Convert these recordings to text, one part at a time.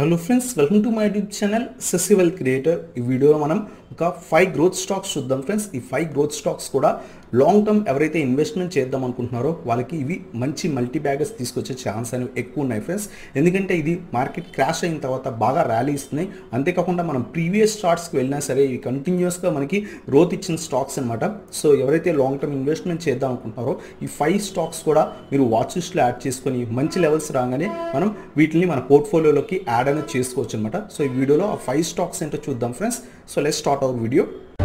hello friends welcome to my YouTube channel సెసివెల్ creator ఈ వీడియోలో మనం ఒక ఫైవ్ గ్రోత్ స్టాక్స్ చూద్దాం ఫ్రెండ్స్ ఈ ఫైవ్ గ్రోత్ స్టాక్స్ కూడా లాంగ్ టర్మ్ ఎవరైతే ఇన్వెస్ట్మెంట్ చేద్దాం అనుకుంటున్నారో వాళ్ళకి ఇవి మంచి మల్టీ బ్యాగర్స్ తీసుకొచ్చే ఛాన్స్ అనేవి ఎక్కువ ఉన్నాయి ఫ్రెండ్స్ ఎందుకంటే ఇది మార్కెట్ క్రాష్ అయిన తర్వాత బాగా ర్యాలీ ఇస్తున్నాయి అంతేకాకుండా మనం ప్రీవియస్ స్టార్ట్స్కి వెళ్ళినా సరే ఇవి కంటిన్యూస్గా మనకి గ్రోత్ ఇచ్చిన స్టాక్స్ అనమాట సో ఎవరైతే లాంగ్ టర్మ్ ఇన్వెస్ట్మెంట్ చేద్దాం అనుకుంటున్నారో ఈ ఫైవ్ స్టాక్స్ కూడా మీరు వాచ్ లిస్ట్లో యాడ్ చేసుకొని మంచి లెవెల్స్ రాగానే మనం వీటిని మన పోర్ట్ఫోలియోలోకి యాడ్ అనేది చేసుకోవచ్చు అనమాట సో ఈ వీడియోలో ఆ ఫైవ్ స్టాక్స్ ఏంటో చూద్దాం friends so let start our video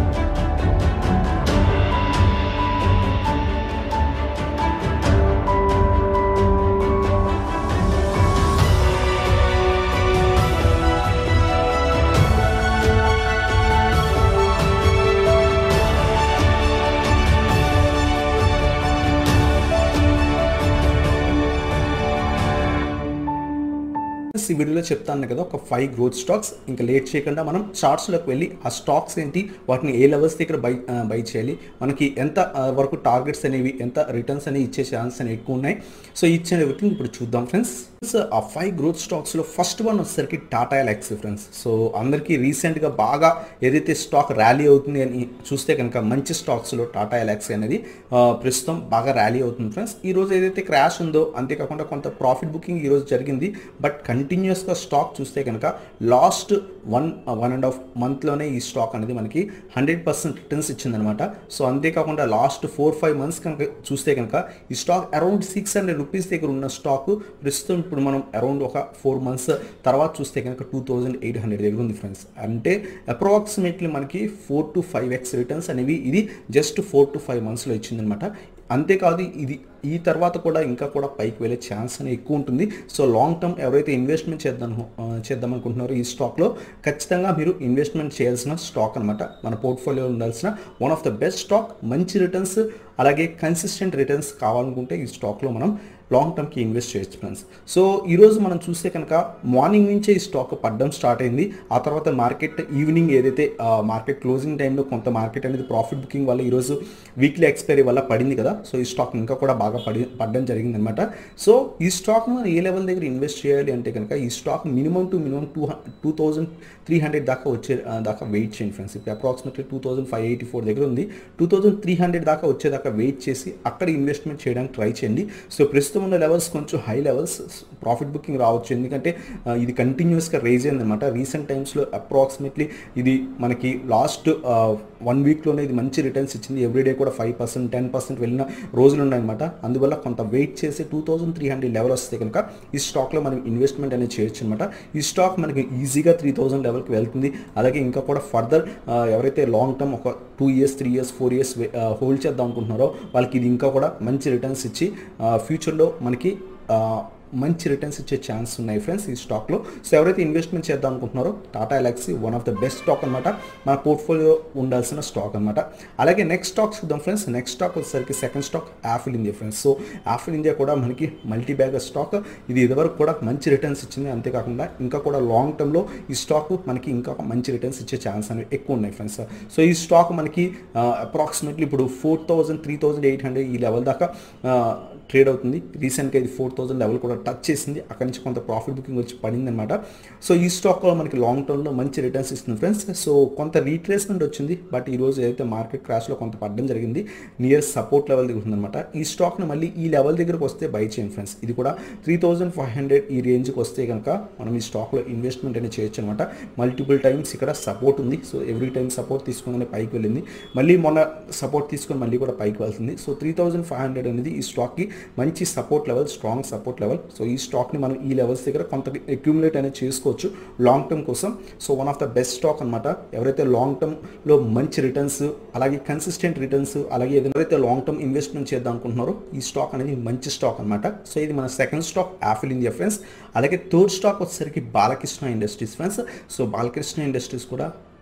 ఈ వీడియోలో చెప్తాను కదా ఒక ఫైవ్ గ్రోత్ స్టాక్స్ ఇంకా లేట్ చేయకుండా మనం చార్ట్స్లోకి వెళ్ళి ఆ స్టాక్స్ ఏంటి వాటిని ఏ లెవెల్స్ దగ్గర బై బై చేయాలి మనకి ఎంత ఆ, వరకు టార్గెట్స్ అనేవి ఎంత రిటర్న్స్ అనేవి ఇచ్చే ఛాన్స్ అనేవి ఎక్కువ ఉన్నాయి సో ఇచ్చిన వీటిని ఇప్పుడు చూద్దాం ఫ్రెండ్స్ ఆ ఫైవ్ గ్రోత్ స్టాక్స్లో ఫస్ట్ వన్ వచ్చేసరికి టాటా ఎలక్స్ ఫ్రెండ్స్ సో అందరికీ రీసెంట్గా బాగా ఏదైతే స్టాక్ ర్యాలీ అవుతుంది అని చూస్తే కనుక మంచి స్టాక్స్లో టాటా ఎలక్స్ అనేది ఆ, ప్రస్తుతం బాగా ర్యాలీ అవుతుంది ఫ్రెండ్స్ ఈ రోజు ఏదైతే క్రాష్ ఉందో అంతేకాకుండా కొంత ప్రాఫిట్ బుకింగ్ ఈ రోజు జరిగింది బట్ కంటిన్యూస్గా స్టాక్ చూస్తే కనుక last one one and half మంత్లోనే ఈ స్టాక్ అనేది మనకి హండ్రెడ్ పర్సెంట్ రిటర్న్స్ ఇచ్చిందనమాట సో అంతేకాకుండా లాస్ట్ ఫోర్ ఫైవ్ మంత్స్ కనుక చూస్తే కనుక ఈ stock around six hundred rupees దగ్గర ఉన్న స్టాక్ ప్రస్తుతం ఇప్పుడు మనం అరౌండ్ ఒక ఫోర్ మంత్స్ తర్వాత చూస్తే కనుక టూ థౌజండ్ ఎయిట్ హండ్రెడ్ దగ్గర ఉంది ఫ్రెండ్స్ అంటే అప్రాక్సిమేట్లీ మనకి four to five X returns అనేవి ఇది జస్ట్ ఫోర్ టు ఫైవ్ మంత్స్లో ఇచ్చిందనమాట అంతేకాదు ఇది ఈ తర్వాత కూడా ఇంకా కూడా పైకి వెళ్ళే ఛాన్స్ అనేది ఎక్కువ ఉంటుంది సో లాంగ్ టర్మ్ ఎవరైతే ఇన్వెస్ట్మెంట్ చేద్దాం ఆ, చేద్దాం అనుకుంటున్నారో ఈ స్టాక్లో ఖచ్చితంగా మీరు ఇన్వెస్ట్మెంట్ చేయాల్సిన స్టాక్ అనమాట మన పోర్ట్ఫోలియోలో ఉండాల్సిన one of the best stock మంచి రిటర్న్స్ అలాగే కన్సిస్టెంట్ రిటర్న్స్ కావాలనుకుంటే ఈ స్టాక్లో మనం లాంగ్ టర్మ్కి ఇన్వెస్ట్ చేయొచ్చు ఫ్రెండ్స్ సో ఈరోజు మనం చూస్తే కనుక మార్నింగ్ నుంచే ఈ స్టాక్ పడ్డం స్టార్ట్ అయింది ఆ తర్వాత మార్కెట్ ఈవినింగ్ ఏదైతే మార్కెట్ క్లోజింగ్ టైంలో కొంత మార్కెట్ అనేది ప్రాఫిట్ బుకింగ్ వల్ల ఈరోజు వీక్లీ ఎక్స్పైరీ వల్ల పడింది కదా సో ఈ స్టాక్ ఇంకా కూడా బాగా పడి పడడం జరిగింది అనమాట సో ఈ స్టాక్ మనం ఏ లెవెల్ దగ్గర ఇన్వెస్ట్ చేయాలి అంటే కనుక ఈ stock minimum to minimum two two thousand three hundred దాకా వచ్చే ఆ, దాకా వెయిట్ చేయండి ఫ్రెండ్స్ ఇప్పుడు approximately two thousand five eighty four దగ్గర ఉంది టూ థౌసండ్ త్రీ హండ్రెడ్ దాకా వచ్చేదాకా వెయిట్ చేసి అక్కడ ఇన్వెస్ట్మెంట్ చేయడానికి ట్రై చేయండి సో ప్రస్తుతం ఉన్న లెవెల్స్ కొంచెం హై లెవెల్స్ ప్రాఫిట్ బుకింగ్ రావచ్చు ఎందుకంటే ఆ, ఇది కంటిన్యూస్గా రేజ్ అయిందనమాట రీసెంట్ టైమ్స్లో అప్రాక్సిమేట్లీ ఇది మనకి లాస్ట్ వన్ వీక్లోనే ఇది మంచి రిటర్న్స్ ఇచ్చింది ఎవ్రీడే కూడా ఫైవ్ పర్సెంట్ టెన్ పర్సెంట్ వెళ్ళిన రోజులు ఉన్నాయన్నమాట అందువల్ల కొంత వెయిట్ చేసి two thousand three hundred level వస్తే కనుక ఈ స్టాక్లో మనం ఇన్వెస్ట్మెంట్ అనేది చేయొచ్చు అనమాట ఈ స్టాక్ మనకి ఈజీగా త్రీ థౌసండ్ లెవెల్కి వెళ్తుంది అలాగే ఇంకా కూడా ఫర్దర్ ఎవరైతే లాంగ్ టర్మ్ ఒక two years three years four years hold చేద్దాం అనుకుంటున్నారో వాళ్ళకి ఇది ఇంకా కూడా మంచి రిటర్న్స్ ఇచ్చి ఫ్యూచర్లో మనకి ఆ, మంచి రిటర్న్స్ ఇచ్చే ఛాన్స్ ఉన్నాయి ఫ్రెండ్స్ ఈ స్టాక్లో సో ఎవరైతే ఇన్వెస్ట్మెంట్ చేద్దాం అనుకుంటున్నారో Tata Elxsi one of the best stock అనమాట మన పోర్ట్ఫోలియో ఉండాల్సిన స్టాక్ అనమాట అలాగే నెక్స్ట్ స్టాక్ చూద్దాం ఫ్రెండ్స్ నెక్స్ట్ స్టాక్ వచ్చేసరికి second stock Affle India friends so Affle India కూడా మనకి మల్టీ బ్యాగర్ స్టాక్ ఇది ఇదివరకు కూడా మంచి రిటర్న్స్ ఇచ్చింది అంతేకాకుండా ఇంకా కూడా లాంగ్ టర్మ్లో ఈ స్టాక్ మనకి ఇంకా మంచి రిటర్న్స్ ఇచ్చే ఛాన్స్ అనేవి ఎక్కువ ఉన్నాయి ఫ్రెండ్స్ సో ఈ స్టాక్ మనకి అప్రాక్సిమేట్లీ ఇప్పుడు four thousand three thousand eight hundred ఈ లెవెల్ దాకా ట్రేడ్ అవుతుంది రీసెంట్గా ఇది ఫోర్ థౌసండ్ లెవెల్ కూడా టచ్ చేసింది అక్కడి నుంచి కొంత ప్రాఫిట్ బుకింగ్ వచ్చి పడింది అనమాట సో ఈ స్టాక్లో మనకి లాంగ్ టర్మ్లో మంచి రిటర్న్స్ ఇస్తుంది ఫ్రెండ్స్ సో కొంత రీట్రేస్మెంట్ వచ్చింది బట్ ఈ రోజు ఏదైతే మార్కెట్ క్రాష్లో కొంత పడడం జరిగింది నియర్ సపోర్ట్ లెవెల్ దగ్గర ఉందన్నమాట ఈ స్టాక్ని మళ్ళీ ఈ లెవెల్ దగ్గరకు వస్తే బై చేయండి ఫ్రెండ్స్ ఇది కూడా త్రీ థౌజండ్ ఫైవ్ హండ్రెడ్ ఈ రేంజ్కి వస్తే కనుక మనం ఈ స్టాక్లో ఇన్వెస్ట్మెంట్ అనేది చేయొచ్చు అనమాట మల్టిపుల్ టైమ్స్ ఇక్కడ సపోర్ట్ ఉంది సో ఎవ్రీ టైం సపోర్ట్ తీసుకుని పైకి వెళ్ళింది మళ్ళీ మొన్న సపోర్ట్ తీసుకొని మళ్ళీ కూడా పైకి వెళ్తుంది so three thousand five hundred అనేది ఈ స్టాక్కి మంచి support level strong support level so ఈ స్టాక్ని మనం ఈ లెవెల్స్ దగ్గర కొంత అక్యూములేట్ అనేది చేసుకోవచ్చు లాంగ్ టర్మ్ కోసం so one of the best stock అనమాట ఎవరైతే లాంగ్ టర్మ్లో మంచి రిటర్న్స్ అలాగే కన్సిస్టెంట్ రిటర్న్స్ అలాగే ఎవరైతే లాంగ్ టర్మ్ ఇన్వెస్ట్మెంట్ చేద్దాం అనుకుంటున్నారో ఈ స్టాక్ అనేది మంచి స్టాక్ అనమాట సో ఇది మన second stock Affle India friends అలాగే థర్డ్ స్టాక్ వచ్చేసరికి Balakrishna industries friends so Balakrishna industries కూడా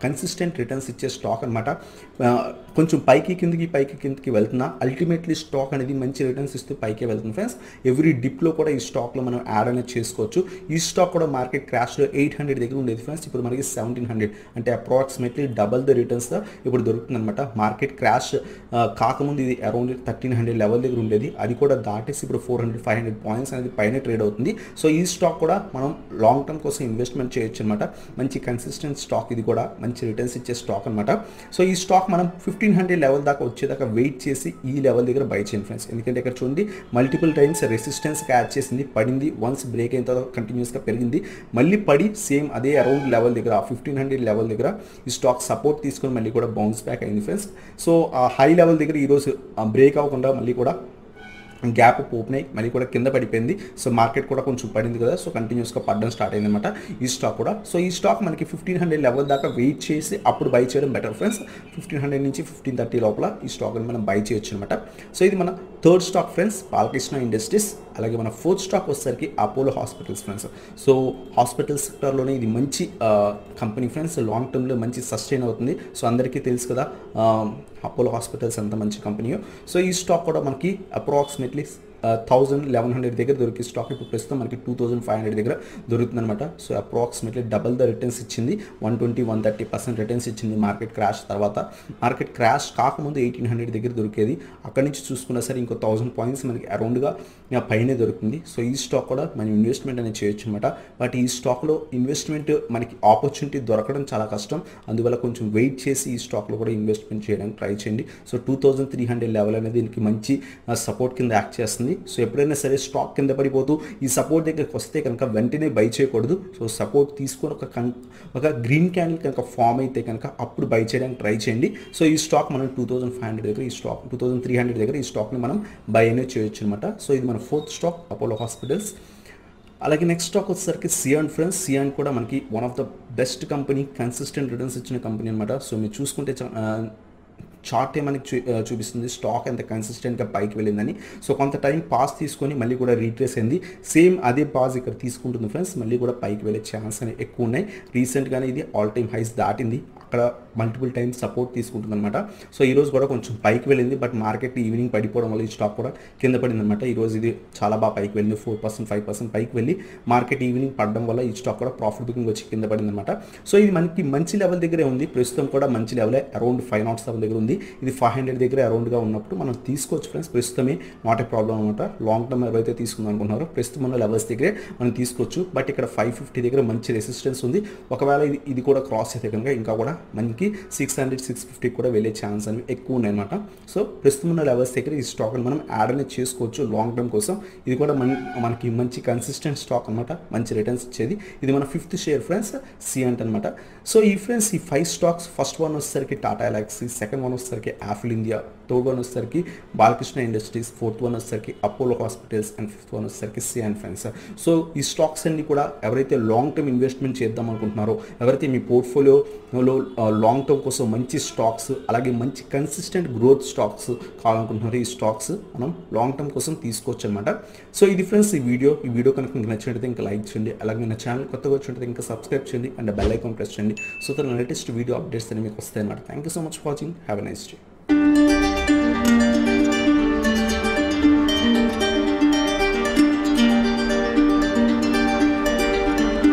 కన్సిస్టెంట్ రిటర్న్స్ ఇచ్చే స్టాక్ అనమాట కొంచెం పైకి కిందికి పైకి కిందికి వెళ్తున్నా అల్టిమేట్లీ స్టాక్ అనేది మంచి రిటర్న్స్ ఇస్తూ పైకే వెళ్తుంది ఫ్రెండ్స్ ఎవ్రీ డిప్లో కూడా ఈ స్టాక్లో మనం యాడ్ అనేది చేసుకోవచ్చు ఈ స్టాక్ కూడా మార్కెట్ క్రాష్లో ఎయిట్ హండ్రెడ్ దగ్గర ఉండేది ఫ్రెండ్స్ ఇప్పుడు మనకి సెవెంటీన్ హండ్రెడ్ అంటే అప్రాక్సిమేట్లీ డబల్ ద రిటర్న్స్ ఇప్పుడు దొరుకుతుంది అనమాట మార్కెట్ క్రాష్ కాకముందు ఇది అరౌండ్ థర్టీన్ హండ్రెడ్ లెవెల్ దగ్గర ఉండేది అది కూడా దాటేసి ఇప్పుడు four hundred five hundred points అనేది పైన ట్రేడ్ అవుతుంది సో ఈ స్టాక్ కూడా మనం లాంగ్ టర్మ్ కోసం ఇన్వెస్ట్మెంట్ చేయొచ్చు అనమాట మంచి కన్సిస్టెంట్ స్టాక్ ఇది కూడా మంచి రిటర్న్స్ ఇచ్చే స్టాక్ అనమాట సో ఈ స్టాక్ మనం ఫిఫ్టీన్ హండ్రెడ్ లెవెల్ దాకా వచ్చేదాకా వెయిట్ చేసి ఈ లెవెల్ దగ్గర బై చేయండి ఫ్రెండ్స్ ఎందుకంటే ఇక్కడ చూడండి మల్టిపుల్ టైమ్స్ రెసిస్టెన్స్ యాడ్ చేసింది పడింది వన్స్ బ్రేక్ అయిన తర్వాత కంటిన్యూస్గా పెరిగింది మళ్ళీ పడి సేమ్ అదే అరౌండ్ లెవెల్ దగ్గర ఫిఫ్టీన్ హండ్రెడ్ లెవెల్ దగ్గర ఈ స్టాక్ సపోర్ట్ తీసుకొని మళ్ళీ కూడా బౌన్స్ బ్యాక్ అయింది ఫ్రెండ్స్ సో ఆ హై లెవెల్ దగ్గర ఈరోజు బ్రేక్ అవ్వకుండా మళ్ళీ కూడా గ్యాప్ ఓపెన్ అయ్యి మళ్ళీ కూడా కింద పడిపోయింది సో మార్కెట్ కూడా కొంచెం పడింది కదా సో కంటిన్యూస్గా పడడం స్టార్ట్ అయింది అనమాట ఈ స్టాక్ కూడా సో ఈ స్టాక్ మనకి ఫిఫ్టీన్ హండ్రెడ్ లెవెల్ దాకా వెయిట్ చేసి అప్పుడు బై చేయడం బెటర్ ఫ్రెండ్స్ ఫిఫ్టీన్ హండ్రెడ్ నుంచి ఫిఫ్టీన్ థర్టీ లోపల ఈ స్టాక్ని మనం బై చేయొచ్చు అనమాట సో ఇది మన third stock friends Balakrishna industries అలాగే మన ఫోర్త్ స్టాక్ వచ్చేసరికి Apollo hospitals friends so hospital సెక్టర్లోనే ఇది మంచి కంపెనీ ఫ్రెండ్స్ లాంగ్ టర్మ్లో మంచి సస్టైన్ అవుతుంది సో అందరికీ తెలుసు కదా అపోలో హాస్పిటల్స్ ఎంత మంచి కంపెనీయో సో ఈ స్టాక్ కూడా మనకి అప్రాక్సిమేట్లీ థౌజండ్ లెవెన్ హండ్రెడ్ దగ్గర దొరికే స్టాక్ ఇప్పుడు ప్రస్తుతం మనకి టూ థౌసండ్ ఫైవ్ హండ్రెడ్ దగ్గర దొరుకుతుంది అనమాట so approximately double the returns ఇచ్చింది one twenty one thirty percent returns ఇచ్చింది మార్కెట్ క్రాష్ తర్వాత మార్కెట్ క్రాష్ కాకముందు ఎయిటీన్ హండ్రెడ్ దగ్గర దొరికేది అక్కడి నుంచి చూసుకున్నా సరే ఇంకో థౌసండ్ పాయింట్స్ మనకి అరౌండ్గా పైనే దొరుకుతుంది సో ఈ స్టాక్ కూడా మనం ఇన్వెస్ట్మెంట్ అనేది చేయొచ్చు అనమాట బట్ ఈ స్టాక్లో ఇన్వెస్ట్మెంట్ మనకి ఆపర్చునిటీ దొరకడం చాలా కష్టం అందువల్ల కొంచెం వెయిట్ చేసి ఈ స్టాక్లో కూడా ఇన్వెస్ట్మెంట్ చేయడానికి ట్రై చేయండి so two thousand three hundred level అనేది దీనికి మంచి సపోర్ట్ కింద యాక్ట్ చేస్తుంది సో ఎప్పుడైనా సరే స్టాక్ కింద పడిపోతూ ఈ సపోర్ట్ దగ్గరికి వస్తే కనుక వెంటనే బై చేయకూడదు సో సపోర్ట్ తీసుకొని ఒక కన్ ఒక గ్రీన్ క్యాండిల్ కనుక ఫామ్ అయితే కనుక అప్పుడు బై చేయడానికి ట్రై చేయండి సో ఈ స్టాక్ మనం టూ థౌసండ్ ఫైవ్ హండ్రెడ్ దగ్గర ఈ stock two thousand three hundred దగ్గర ఈ స్టాక్ని మనం బై అనేది చేయొచ్చు అనమాట సో ఇది మన ఫోర్త్ స్టాక్ అపోలో హాస్పిటల్స్ అలాగే నెక్స్ట్ స్టాక్ వచ్చేసరికి సియాన్ ఫ్రెండ్స్ సియాన్ కూడా మనకి one of the best company consistent returns ఇచ్చిన కంపెనీ అనమాట సో మీరు చూసుకుంటే చార్ట్ మనకి చూ చూపిస్తుంది స్టాక్ ఎంత కన్సిస్టెంట్గా పైకి వెళ్ళిందని సో కొంత టైం పాస్ తీసుకొని మళ్ళీ కూడా రీట్రేస్ అయింది సేమ్ అదే పాస్ ఇక్కడ తీసుకుంటుంది ఫ్రెండ్స్ మళ్ళీ కూడా పైకి వెళ్ళే ఛాన్స్ అనేవి ఎక్కువ ఉన్నాయి రీసెంట్గానే ఇది ఆల్ టైమ్ హైస్ దాటింది అక్కడ మల్టిపుల్ టైమ్స్ సపోర్ట్ తీసుకుంటుంది అనమాట సో ఈరోజు కూడా కొంచెం పైకి వెళ్ళింది బట్ మార్కెట్ ఈవినింగ్ పడిపోవడం వల్ల ఈ స్టాక్ కూడా కింద పడింది అనమాట ఈరోజు ఇది చాలా బాగా పైకి వెళ్ళింది ఫోర్ పర్సెంట్ ఫైవ్ పర్సెంట్ పైకి వెళ్ళి మార్కెట్ ఈవినింగ్ పడడం వల్ల ఈ స్టాక్ కూడా ప్రాఫిట్ బుకింగ్ వచ్చి కింద పడింది అనమాట సో ఇది మనకి మంచి లెవెల్ దగ్గరే ఉంది ప్రస్తుతం కూడా మంచి level around five not seven దగ్గర ఉంది ఇది ఫైవ్ హండ్రెడ్ దగ్గర అరౌండ్గా ఉన్నప్పుడు మనం తీసుకోవచ్చు ఫ్రెండ్స్ ప్రస్తుతమే నాట్ ఏ ప్రాబ్లం అనమాట లాంగ్ టర్మ్ ఎవరైతే తీసుకుందాం అనుకుంటున్నారో ప్రస్తుతం ఉన్న లెవెల్స్ దగ్గరే మనం తీసుకోవచ్చు బట్ ఇక్కడ ఫైవ్ ఫిఫ్టీ దగ్గర మంచి రెసిస్టెన్స్ ఉంది ఒకవేళ ఇది ఇది కూడా క్రాస్ అయితే కనుక ఇంకా కూడా మనకి సిక్స్ హండ్రెడ్ సిక్స్ ఫిఫ్టీకి కూడా వెళ్ళే ఛాన్స్ అనేవి ఎక్కువ ఉన్నాయన్నమాట సో ప్రస్తుతం ఉన్న లెవెల్స్ దగ్గర ఈ స్టాక్ని మనం యాడ్ అనేది చేసుకోవచ్చు లాంగ్ టర్మ్ కోసం ఇది కూడా మన మనకి మంచి కన్సిస్టెంట్ స్టాక్ అనమాట మంచి రిటర్న్స్ ఇచ్చేది ఇది మన ఫిఫ్త్ షేర్ ఫ్రెండ్స్ సియంట్ అనమాట సో ఈ ఫ్రెండ్స్ ఈ ఫైవ్ స్టాక్స్ ఫస్ట్ వన్ వచ్చేసరికి టాటా ఎలాక్సీ సెకండ్ వన్ వచ్చేసరికి యాఫిల్ ఇండియా థర్డ్ వన్ వచ్చేసరికి బాలకృష్ణ ఇండస్ట్రీస్ ఫోర్త్ వన్ వచ్చేసరికి Apollo hospitals and fifth one వచ్చేసరికి సియాన్ ఫ్రెండ్స్ సో ఈ స్టాక్స్ అన్ని కూడా ఎవరైతే లాంగ్ టర్మ్ ఇన్వెస్ట్మెంట్ చేద్దాం అనుకుంటున్నారో ఎవరైతే మీ పోర్ట్ఫోలియోలో లాంగ్ టర్మ్ కోసం మంచి స్టాక్స్ అలాగే మంచి కన్సిస్టెంట్ గ్రోత్ స్టాక్స్ కావాలనుకుంటున్నారో ఈ స్టాక్స్ మనం లాంగ్ టర్మ్ కోసం తీసుకోవచ్చు అనమాట సో ఇది ఫ్రెండ్స్ ఈ వీడియో ఈ వీడియో కనుక మీకు నచ్చినట్లయితే ఇంకా లైక్ చేయండి అలాగే నా ఛానల్ కొత్తగా వచ్చినట్లయితే ఇంకా సబ్స్క్రైబ్ చేయండి అండ్ బెల్ ఐకాన్ ప్రెస్ చేయండి సో తన లేటెస్ట్ వీడియో అప్డేట్స్ అని మీకు వస్తాయి అనమాట thank you so much for watching have a nice day